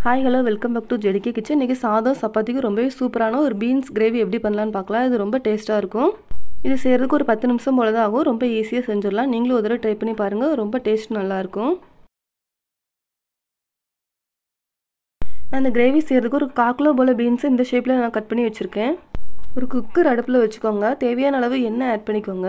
hi hello welcome back to JDK kitchen இன்றைக்கி சாதம் சப்பாத்திக்கு ரொம்பவே சூப்பரான ஒரு பீன்ஸ் கிரேவி எப்படி பண்ணலான்னு பார்க்கலாம் இது ரொம்ப டேஸ்ட்டாக இருக்கும் இது செய்கிறதுக்கு ஒரு பத்து நிமிஷம் போல தான் ஆகும் ரொம்ப ஈஸியாக செஞ்சிடலாம் நீங்களும் ஒரு தடவை ட்ரை பண்ணி பாருங்கள் ரொம்ப டேஸ்ட் நல்லாயிருக்கும் நான் இந்த கிரேவி செய்கிறதுக்கு ஒரு காக்கிலோ போல் பீன்ஸை இந்த ஷேப்பில் நான் கட் பண்ணி வச்சுருக்கேன் ஒரு குக்கர் அடுப்பில் வச்சுக்கோங்க தேவையான அளவு எண்ணெய் ஆட் பண்ணிக்கோங்க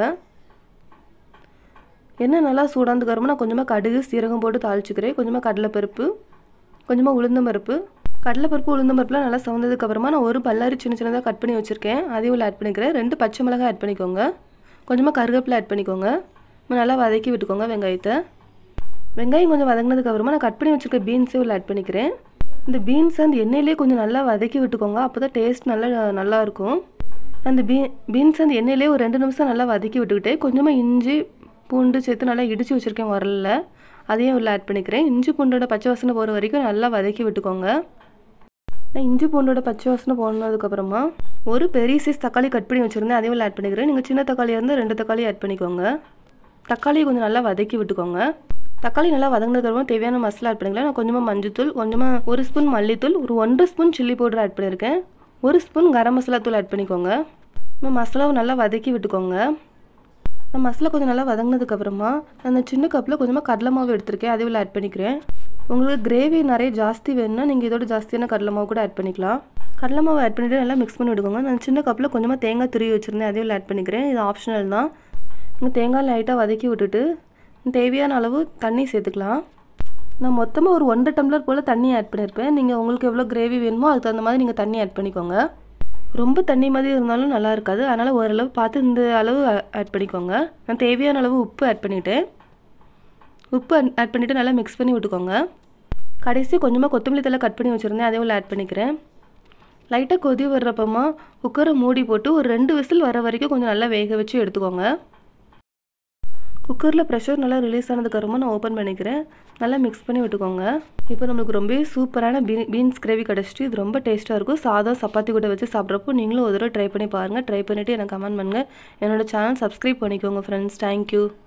எண்ணெய் நல்லா சூடானதுக்கப்புறமா நான் கொஞ்சமாக கடுகு சீரகம் போட்டு தாளிச்சுக்கிறேன் கொஞ்சமாக கடலைப்பருப்பு கொஞ்சமாக உளுந்தம்பருப்பு கடலைப்பருப்பு உளுந்தம்பருப்புலாம் நல்லா சவுந்ததுக்கப்புறமா நான் ஒரு பல்லாரி சின்ன சின்னதாக கட் பண்ணி வச்சுருக்கேன் அதையும் உள்ள ஆட் பண்ணிக்கிறேன் ரெண்டு பச்சை மிளகாய் ஆட் பண்ணிக்கோங்க கொஞ்சமாக கருவேப்பிலை ஆட் பண்ணிக்கோங்க நல்லா வதக்கி விட்டுக்கோங்க வெங்காயத்தை வெங்காயம் கொஞ்சம் வதங்கினதுக்கப்புறமா நான் கட் பண்ணி வச்சுருக்க பீன்ஸே உள்ள ஆட் பண்ணிக்கிறேன் இந்த பீன்ஸ் அந்த எண்ணெயிலே கொஞ்சம் நல்லா வதக்கி விட்டுக்கோங்க அப்போ தான் டேஸ்ட் நல்லா நல்லாயிருக்கும் அந்த பீ பீன்ஸ் அந்த எண்ணெயிலே ஒரு ரெண்டு நிமிஷம் நல்லா வதக்கி விட்டுக்கிட்டே கொஞ்சமாக இஞ்சி பூண்டு சேர்த்து நல்லா இடித்து வச்சுருக்கேன் உரலில் அதையும் உள்ள ஆட் பண்ணிக்கிறேன் இஞ்சி பூண்டோட பச்சை வாசனை போகிற வரைக்கும் நல்லா வதக்கி விட்டுக்கோங்க நான் இஞ்சி பூண்டோட பச்சை வாசனை போனதுக்கப்புறமா ஒரு பெரிய சைஸ் தக்காளி கட் பண்ணி வச்சுருந்தேன் அதையும் உள்ள ஆட் பண்ணிக்கிறேன் நீங்கள் சின்ன தக்காளியாக இருந்தால் ரெண்டு தக்காளி ஆட் பண்ணிக்கோங்க தக்காளியை கொஞ்சம் நல்லா வதக்கி விட்டுக்கோங்க தக்காளி நல்லா வதங்கினதுக்கப்புறமா தேவையான மசாலா ஆட் பண்ணிக்கலாம் நான் கொஞ்சமாக மஞ்சத்தூள் கொஞ்சமாக ஒரு ஸ்பூன் மல்லித்தூள் ஒரு ஒன்றரை ஸ்பூன் சில்லி பவுடர் ஆட் பண்ணியிருக்கேன் ஒரு ஸ்பூன் கரம் மசாலா தூள் ஆட் பண்ணிக்கோங்க நம்ம மசாலாவை நல்லா வதக்கி விட்டுக்கோங்க நான் மசாலா கொஞ்சம் நல்லா வதங்கினதுக்கப்புறமா அந்த சின்ன கப்பில் கொஞ்சமாக கடலை மாவு எடுத்திருக்கேன் அதை உள்ள ஆட் பண்ணிக்கிறேன் உங்களுக்கு கிரேவி நிறைய ஜாஸ்தி வேணும்னா நீங்கள் இதோட ஜாஸ்தியான கடலை மாவு கூட ஆட் பண்ணிக்கலாம் கடலை மாவு ஆட் பண்ணிவிட்டு நல்லா மிக்ஸ் பண்ணி விடுக்கோங்க நான் சின்ன கப்பில் கொஞ்சமாக தேங்காய் துருவி வச்சுருந்தேன் அதையும் ஆட் பண்ணிக்கிறேன் இது ஆப்ஷனல் தான் நீங்கள் தேங்காய் லைட்டாக வதக்கி விட்டுட்டு தேவையான அளவு தண்ணி சேர்த்துக்கலாம் நான் மொத்தமாக ஒரு ஒன்றரை டம்ளர் போல் தண்ணி ஆட் பண்ணியிருப்பேன் நீங்கள் உங்களுக்கு எவ்வளோ கிரேவி வேணுமோ அதுக்கு தகுந்த மாதிரி நீங்கள் தண்ணி ஆட் பண்ணிக்கோங்க ரொம்ப தண்ணி மாதிரி இருந்தாலும் நல்லா இருக்காது அதனால் ஓரளவு பார்த்து இந்த அளவு ஆட் பண்ணிக்கோங்க நான் தேவையான அளவு உப்பு ஆட் பண்ணிவிட்டேன் உப்பு ஆட் பண்ணிவிட்டு நல்லா மிக்ஸ் பண்ணி விட்டுக்கோங்க கடைசி கொஞ்சமாக கொத்தமல்லி தலை கட் பண்ணி வச்சுருந்தேன் அதே உள்ள ஆட் பண்ணிக்கிறேன் லைட்டாக கொதி வர்றப்பமா குக்கரை மூடி போட்டு ஒரு ரெண்டு விசில் வர வரைக்கும் கொஞ்சம் நல்லா வேக வச்சு எடுத்துக்கோங்க குக்கரில் ப்ரெஷர் நல்லா ரிலீஸ் ஆனதுக்கப்புறமா நான் ஓப்பன் பண்ணிக்கிறேன் நல்லா மிக்ஸ் பண்ணி விட்டுக்கோங்க இப்போ நம்மளுக்கு ரொம்பவே சூப்பரான பீ பீன்ஸ் கிரேவி கிடச்சிட்டு இது ரொம்ப டேஸ்ட்டாக இருக்கும் சாதம் சப்பாத்தி கூட வச்சு சாப்பிட்றப்போ நீங்களும் ஒரு தடவை ட்ரை பண்ணி பாருங்கள் ட்ரை பண்ணிவிட்டு எனக்கு கமெண்ட் பண்ணுங்கள் என்னோடய சேனல் சப்ஸ்கிரைப் பண்ணிக்கோங்க ஃப்ரெண்ட்ஸ் தேங்க்யூ